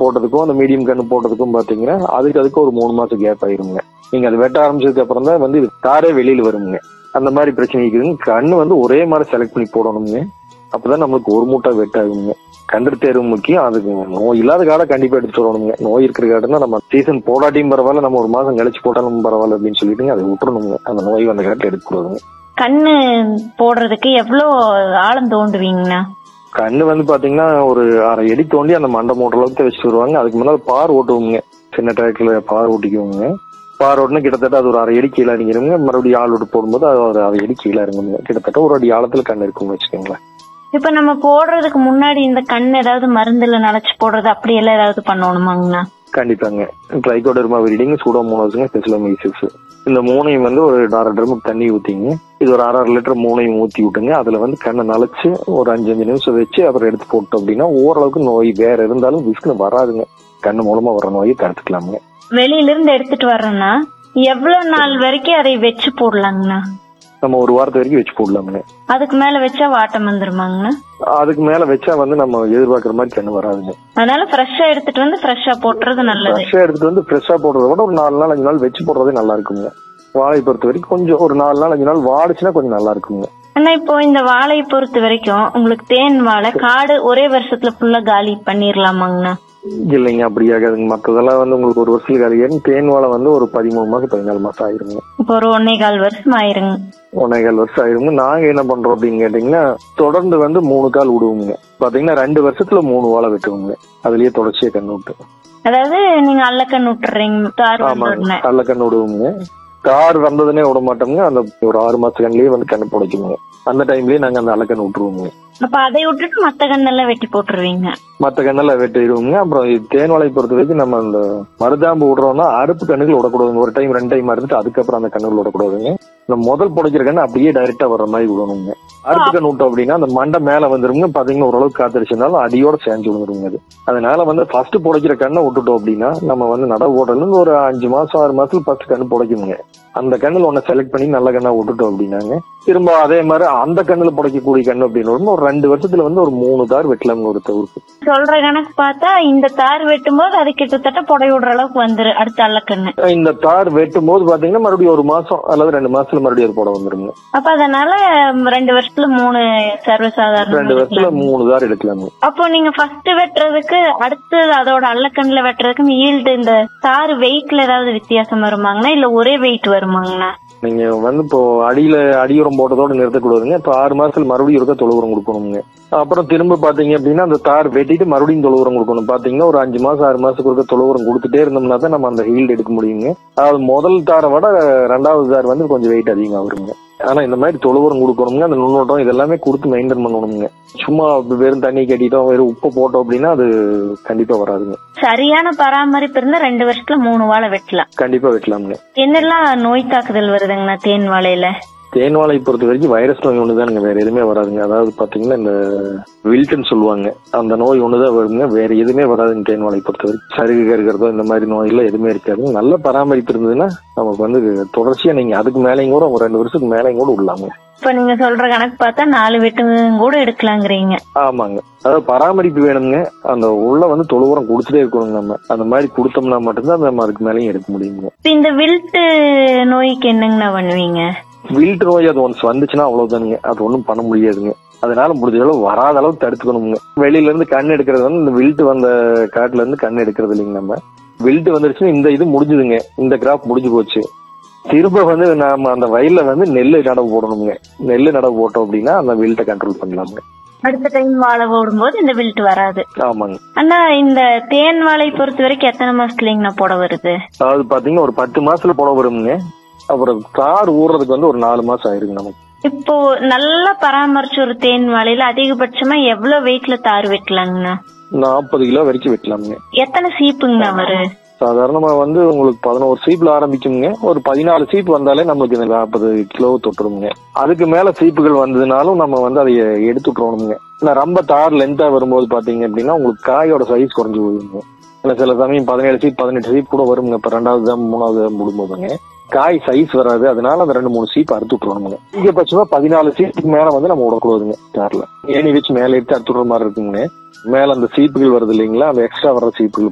போட்டதுக்கும் அந்த மீடியம் கண்ணு போட்டதுக்கும் பாத்தீங்கன்னா அதுக்கு அதுக்கு ஒரு மூணு மாசம் கேப் ஆயிருங்க நீங்க அது வெட்ட ஆரம்பிச்சதுக்கு அப்புறம் தான் வந்து இது தாரே வெளியில வருங்க அந்த மாதிரி பிரச்சனை இருக்குதுங்க கண்ணு வந்து ஒரே மாதிரி செலக்ட் பண்ணி போடணுங்க அப்பதான் நம்மளுக்கு ஒரு மூட்டை வெட்டாகுங்க கன்று தேர்வு முக்கியம் அதுக்கு நோய் இல்லாத காடை கண்டிப்பா எடுத்துட்டு வரணுங்க நோய் இருக்கிற காடுன்னா நம்ம சீசன் போடாட்டியும் பரவாயில்ல நம்ம ஒரு மாசம் கழிச்சு போட்டாலும் பரவாயில்ல அப்படின்னு சொல்லிட்டுங்க அதை விட்டுறணுங்க அந்த நோய் வந்த காட்டில் எடுத்துக்கூடாதுங்க கண்ணு போடுறதுக்கு எவ்வளோ ஆழம் தோண்டுவீங்கண்ணா கண்ணு வந்து பாத்தீங்கன்னா ஒரு அரை அடி தோண்டி அந்த மண்டை மூட்டை அளவுக்கு வச்சுட்டு வருவாங்க அதுக்கு முன்னாடி பார் ஓட்டுவோங்க சின்ன டிராக்டர்ல பார் ஓட்டிக்குவோங்க பார் ஓட்டுனா கிட்டத்தட்ட அது ஒரு அரை அடி கீழே இறங்கிருங்க மறுபடியும் ஆள் விட்டு போடும்போது அது ஒரு அரை அடி கீழே இறங்குங்க கிட்டத்தட்ட ஒரு அடி ஆழத்துல கண்ணு இருக்குன்னு வச்சுக்கோங்களேன் இப்ப நம்ம போடுறதுக்கு முன்னாடி இந்த கண் ஏதாவது மருந்துல நனைச்சு போடுறது அப்படி எல்லாம் ஏதாவது பண்ணணுமாங்கண்ணா கண்டிப்பாங்க ட்ரைகோடர்மா விரிடிங் சூடோமோனோஸுங்க ஸ்பெசிலோமைசிஸ் இந்த மூணையும் வந்து ஒரு அரை ட்ரம் தண்ணி ஊத்திங்க இது ஒரு அரை அரை லிட்டர் மூணையும் ஊத்தி விட்டுங்க அதுல வந்து கண்ணை நனைச்சு ஒரு அஞ்சு அஞ்சு நிமிஷம் வச்சு அப்புறம் எடுத்து போட்டோம் அப்படின்னா ஓரளவுக்கு நோய் வேற இருந்தாலும் விஸ்குன்னு வராதுங்க கண்ணு மூலமா வர நோயை தடுத்துக்கலாமுங்க வெளியில இருந்து எடுத்துட்டு வர்றோம்னா எவ்வளவு நாள் வரைக்கும் அதை வச்சு போடலாங்கண்ணா நம்ம ஒரு வாரத்து வரைக்கும் வச்சு போடலாமுங்க அதுக்கு மேல வச்சா வாட்டம் வந்துருமாங்கண்ணா அதுக்கு மேல வச்சா வந்து நம்ம எதிர்பார்க்குற மாதிரி கண்ணு வராதுங்க அதனால ஃப்ரெஷ்ஷா எடுத்துட்டு வந்து ஃப்ரெஷ்ஷா போட்டுறது நல்லது ஃப்ரெஷ்ஷா எடுத்துட்டு வந்து ஃப்ரெஷ்ஷா போடுறத விட ஒரு நாலு நாள் அஞ்சு நாள் வச்சு போடுறதே நல்லா இருக்குங்க வாழை பொறுத்த வரைக்கும் கொஞ்சம் ஒரு நாலு நாள் அஞ்சு நாள் வாடிச்சுன்னா கொஞ்சம் நல்லா இருக்குங்க ஆனா இப்போ இந்த வாழையை பொறுத்த வரைக்கும் உங்களுக்கு தேன் வாழை காடு ஒரே வருஷத்துல ஃபுல்லா காலி பண்ணிரலாமாங்கண்ணா இல்லைங்க அப்படி ஆகாதுங்க மத்ததெல்லாம் வந்து உங்களுக்கு ஒரு வருஷத்துக்கு அதிகம் தேன் வாழை வந்து ஒரு பதிமூணு மாசம் பதினாலு மாசம் ஆயிருங்க இப்போ ஒரு ஒன்னே கால் வருஷம் ஆயிருங்க ஒன்னேகால் வருஷம் ஆயிருங்க நாங்க என்ன பண்றோம் அப்படின்னு கேட்டீங்கன்னா தொடர்ந்து வந்து மூணு கால் விடுவோங்க பாத்தீங்கன்னா ரெண்டு வருஷத்துல மூணு வாழை வெட்டுவோங்க அதுலயே தொடர்ச்சியா கண்ணு விட்டு அதாவது நீங்க அல்லக்கண் விட்டுறீங்க தார் வந்த ஆமாங்க உடனே நல்ல கண்ணு விடுவோங்க தார் வந்ததுனே விட மாட்டோங்க அந்த ஒரு ஆறு மாச கண்ணிலேயே வந்து கண்ணு புடைக்குங்க அந்த டைம்லயே நாங்க அந்த அலக்கண்ணு விட்டுருவோங்க அப்ப அதை விட்டுட்டு மத்த கண்ணெல்லாம் வெட்டி போட்டுருவீங்க மத்த கண்ணெல்லாம் வெட்டிடுவோங்க அப்புறம் இது தேன் வாழை பொறுத்த வரைக்கும் நம்ம அந்த மருதாம்பு விடுறோம்னா அறுப்பு கண்ணுகள் விடக்கூடாதுங்க ஒரு டைம் ரெண்டு டைம் அறுத்துட்டு அதுக்கப்புறம் அந்த கண்ணுகள் விடக்கூடாதுங்க இந்த முதல் புடைக்கிற கண்ணு அப்படியே டைரக்டா வர்ற மாதிரி விடணுங்க அறுப்பு கண்ணு விட்டோம் அப்படின்னா அந்த மண்டை மேல வந்துருங்க பாத்தீங்கன்னா ஓரளவுக்கு காத்தடிச்சிருந்தாலும் அடியோட சேர்ந்து விழுந்துருங்க அது அதனால வந்து ஃபர்ஸ்ட் புடைக்கிற கண்ணை விட்டுட்டோம் அப்படின்னா நம்ம வந்து நடவு போடுறதுல ஒரு அஞ்சு மாசம் ஆறு மாசத்துல ஃபர்ஸ்ட் கண்ணு புடைக்குங்க அந்த கண்ணுல ஒன்ன செலக்ட் பண்ணி நல்ல கண்ணா விட்டுட்டோம் அப்படின்னாங்க திரும்ப அதே மாதிரி அந்த கண்ணுல புடைக்கக்கூடிய கண்ணு அப்படின்னு ஒரு ரெண்டு வருஷத்துல வந்து ஒரு மூணு தார் வெட்டலாம்ங்க ஒரு தவிர்க்கு சொல்ற கணக்கு பார்த்தா இந்த தார் வெட்டும் போது அது கிட்டத்தட்ட புடை விடுற அளவுக்கு வந்துரு அடுத்த அல்லக்கண்ணு இந்த தார் வெட்டும் போது பாத்தீங்கன்னா மறுபடியும் ஒரு மாசம் அல்லது ரெண்டு மாசத்துல மறுபடியும் அது போட வந்துருங்க அப்ப அதனால ம், ரெண்டு வருஷத்துல மூணு சர்வசாதாரண ரெண்டு வருஷத்துல மூணு தார் எடுக்கலாங்க அப்போ நீங்க ஃபர்ஸ்ட் வெட்டுறதுக்கு அடுத்து அதோட அல்லக்கண்ணுல வெட்டுறதுக்கு ஈல்டு இந்த தார் வெயிட்ல ஏதாவது வித்தியாசம் வருமாங்கண்ணா இல்ல ஒரே வெயிட் வருமாங்கண்ணா நீங்க வந்து இப்போ அடியில அடியுரம் போட்டதோட நிறுத்தக்கூடாதுங்க இப்போ ஆறு மாசத்துல மறுபடியும் ஒருக்கா தொழு உரம் கொடுக்கணுங்க அப்புறம் திரும்ப பாத்தீங்க அப்படின்னா அந்த தார் வெட்டிட்டு மறுபடியும் தொழு உரம் கொடுக்கணும் பாத்தீங்கன்னா ஒரு அஞ்சு மாசம் ஆறு மாசத்துக்கு ஒருக்கா தொழு உரம் கொடுத்துட்டே இருந்தோம்னா தான் நம்ம அந்த ஹீல்டு எடுக்க முடியுங்க அதாவது முதல் தாரை விட ரெண்டாவது தார் வந்து கொஞ்சம் வெயிட் அதிகமா வருங்க ஆனா இந்த மாதிரி தொழு உரம் கொடுக்கணுங்க அந்த நுண்ணோட்டம் இதெல்லாமே கொடுத்து மெயின்டைன் பண்ணணுங்க சும்மா வெறும் தண்ணி கட்டிட்டோம் வெறும் உப்பு போட்டோம் அப்படின்னா அது கண்டிப்பா வராதுங்க சரியான பராமரிப்பு இருந்தா ரெண்டு வருஷத்துல மூணு வாழை வெட்டலாம் கண்டிப்பா வெட்டலாமுங்க என்னெல்லாம் நோய் தாக்குதல் வருதுங்கண்ணா தேன் வாழையில தேன் வாழை பொறுத்த வரைக்கும் வைரஸ் நோய் ஒண்ணுதானுங்க வேற எதுவுமே வராதுங்க அதாவது பாத்தீங்கன்னா இந்த வில்டன் சொல்லுவாங்க அந்த நோய் ஒண்ணுதான் வருங்க வேற எதுவுமே வராதுங்க தேன் வாழை பொறுத்த வரைக்கும் சருகு கருகிறதோ இந்த மாதிரி நோய் எல்லாம் எதுவுமே இருக்காதுங்க நல்ல பராமரிப்பு இருந்ததுன்னா நமக்கு வந்து தொடர்ச்சியா நீங்க அதுக்கு மேலேயும் கூட ஒரு ரெண்டு வருஷத்துக்கு மேலேயும் கூட விடலாங்க இப்ப நீங்க சொல்ற கணக்கு பார்த்தா நாலு வெட்டு கூட எடுக்கலாங்கிறீங்க ஆமாங்க அதாவது பராமரிப்பு வேணுங்க அந்த உள்ள வந்து தொழு உரம் கொடுத்துட்டே இருக்கணுங்க நம்ம அந்த மாதிரி கொடுத்தோம்னா மட்டும்தான் நம்ம அதுக்கு மேலேயும் எடுக்க முடியுங்க இப்ப இந்த வில்ட்டு நோய்க்கு என்னங்கண்ணா பண்ணுவீங்க வில்ட் நோய் அது ஒன்ஸ் வந்துச்சுன்னா அவ்வளவுதானுங்க அது ஒண்ணும் பண்ண முடியாதுங்க அதனால முடிஞ்ச அளவு வராத அளவு தடுத்துக்கணுங்க வெளியில இருந்து கண் எடுக்கிறது வந்து இந்த வில்ட் வந்த காட்டுல இருந்து கண் எடுக்கிறது இல்லைங்க நம்ம வில்ட் வந்துருச்சுன்னா இந்த இது முடிஞ்சுதுங்க இந்த கிராப் முடிஞ்சு போச்சு திரும்ப வந்து நாம அந்த வயல்ல வந்து நெல்லு நடவு போடணுங்க நெல்லு நடவு போட்டோம் அப்படின்னா அந்த வில்ட்டை கண்ட்ரோல் பண்ணலாமுங்க அடுத்த டைம் வாழை போடும்போது இந்த வில்ட் வராது ஆமாங்க அண்ணா இந்த தேன் வாழை பொறுத்த வரைக்கும் எத்தனை மாசத்துலங்கண்ணா போட வருது அதாவது பாத்தீங்கன்னா ஒரு பத்து மாசத்துல போட வருங்க அப்புறம் தார் ஊறுறதுக்கு வந்து ஒரு நாலு மாசம் ஆயிருங்க நமக்கு இப்போ நல்லா பராமரிச்ச ஒரு தேன் வாழையில அதிகபட்சமா எவ்வளவு வெயிட்ல தார் வெட்டலாங்கண்ணா நாற்பது கிலோ வரைக்கும் வெட்டலாமுங்க எத்தனை சீப்புங்கண்ணா வரும் சாதாரணமா வந்து உங்களுக்கு பதினோரு சீப்ல ஆரம்பிக்குங்க ஒரு பதினாலு சீப் வந்தாலே நம்மளுக்கு இந்த நாற்பது கிலோ தொட்டுருங்க அதுக்கு மேல சீப்புகள் வந்ததுனாலும் நம்ம வந்து அதை எடுத்துட்டுறோம்ங்க ஏன்னா ரொம்ப தார் லென்த்தா வரும்போது பாத்தீங்க அப்படின்னா உங்களுக்கு காயோட சைஸ் குறைஞ்சு போயிருங்க இல்ல சில சமயம் பதினேழு சீப் பதினெட்டு சீப் கூட வருங்க இப்ப ரெண்டாவது தான் மூணாவது தான் முடியும்போதுங்க காய் சைஸ் வராது அதனால அந்த ரெண்டு மூணு சீப் அறுத்து விட்டுருவாங்க அதிகபட்சமா பதினாலு சீப்புக்கு மேல வந்து நம்ம விடக்கூடாதுங்க தார்ல ஏணி வச்சு மேல எடுத்து அறுத்து விடுற மாதிரி இருக்குங்க மேல அந்த சீப்புகள் வருது இல்லைங்களா அந்த எக்ஸ்ட்ரா வர்ற சீப்புகள்